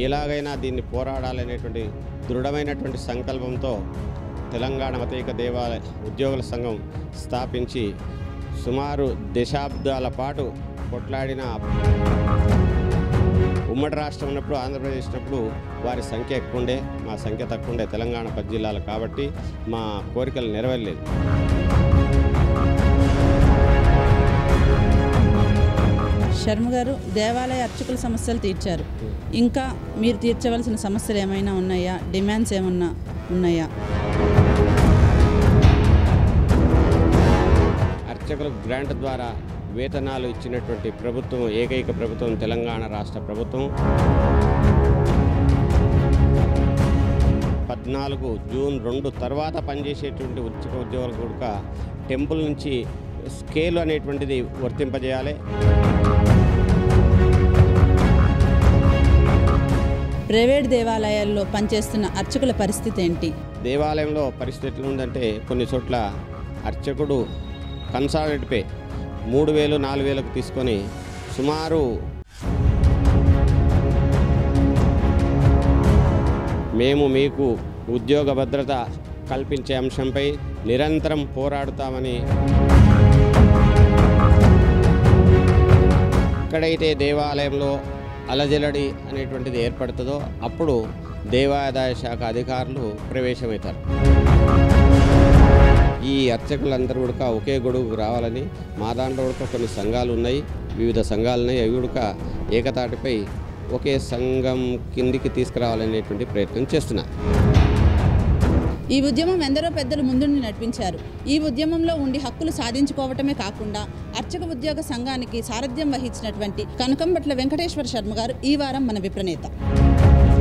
ఎలాగైనా దీన్ని పోరాడాలనేటువంటి దృఢమైనటువంటి సంకల్పంతో తెలంగాణ మతైక దేవాలయ ఉద్యోగుల సంఘం స్థాపించి సుమారు దశాబ్దాల పాటు కొట్లాడిన ఉమ్మడి రాష్ట్రం ఉన్నప్పుడు ఆంధ్రప్రదేశ్ ఉన్నప్పుడు వారి సంఖ్య ఎక్కువ ఉండే మా సంఖ్య తక్కువ ఉండే తెలంగాణ పది జిల్లాలు కాబట్టి మా కోరికలు నెరవేరలేదు శర్మ గారు దేవాలయ అర్చకుల సమస్యలు తీర్చారు ఇంకా మీరు తీర్చవలసిన సమస్యలు ఏమైనా ఉన్నాయా డిమాండ్స్ ఏమన్నా ఉన్నాయా అర్చకులకు గ్రాంట్ ద్వారా వేతనాలు ఇచ్చినటువంటి ప్రభుత్వం ఏకైక ప్రభుత్వం తెలంగాణ రాష్ట్ర ప్రభుత్వం పద్నాలుగు జూన్ రెండు తర్వాత పనిచేసేటువంటి ఉద్యోగ ఉద్యోగులకు కూడా టెంపుల్ నుంచి స్కేల్ అనేటువంటిది వర్తింపజేయాలి ప్రైవేట్ దేవాలయాల్లో పనిచేస్తున్న అర్చకుల పరిస్థితి ఏంటి దేవాలయంలో పరిస్థితి ఎట్లుందంటే కొన్ని చోట్ల అర్చకుడు కన్సాలిడ్ పే మూడు వేలు నాలుగు వేలకు తీసుకొని సుమారు మేము మీకు ఉద్యోగ భద్రత కల్పించే అంశంపై నిరంతరం పోరాడుతామని ఎక్కడైతే దేవాలయంలో అలజలడి అనేటువంటిది ఏర్పడుతుందో అప్పుడు దేవాదాయ శాఖ అధికారులు ప్రవేశమవుతారు ఈ అర్చకులందరూ కూడా ఒకే గొడుగు రావాలని మా దాంట్లో కూడా కొన్ని సంఘాలు ఉన్నాయి వివిధ సంఘాలు ఉన్నాయి అవి కూడా ఏకతాటిపై ఒకే సంఘం కిందికి తీసుకురావాలనేటువంటి ప్రయత్నం చేస్తున్నా ఈ ఉద్యమం ఎందరో పెద్దలు ముందుండి నడిపించారు ఈ ఉద్యమంలో ఉండి హక్కులు సాధించుకోవటమే కాకుండా అర్చక ఉద్యోగ సంఘానికి సారథ్యం వహించినటువంటి కనకంబట్ల వెంకటేశ్వర శర్మ గారు ఈ వారం మన విప్రనేత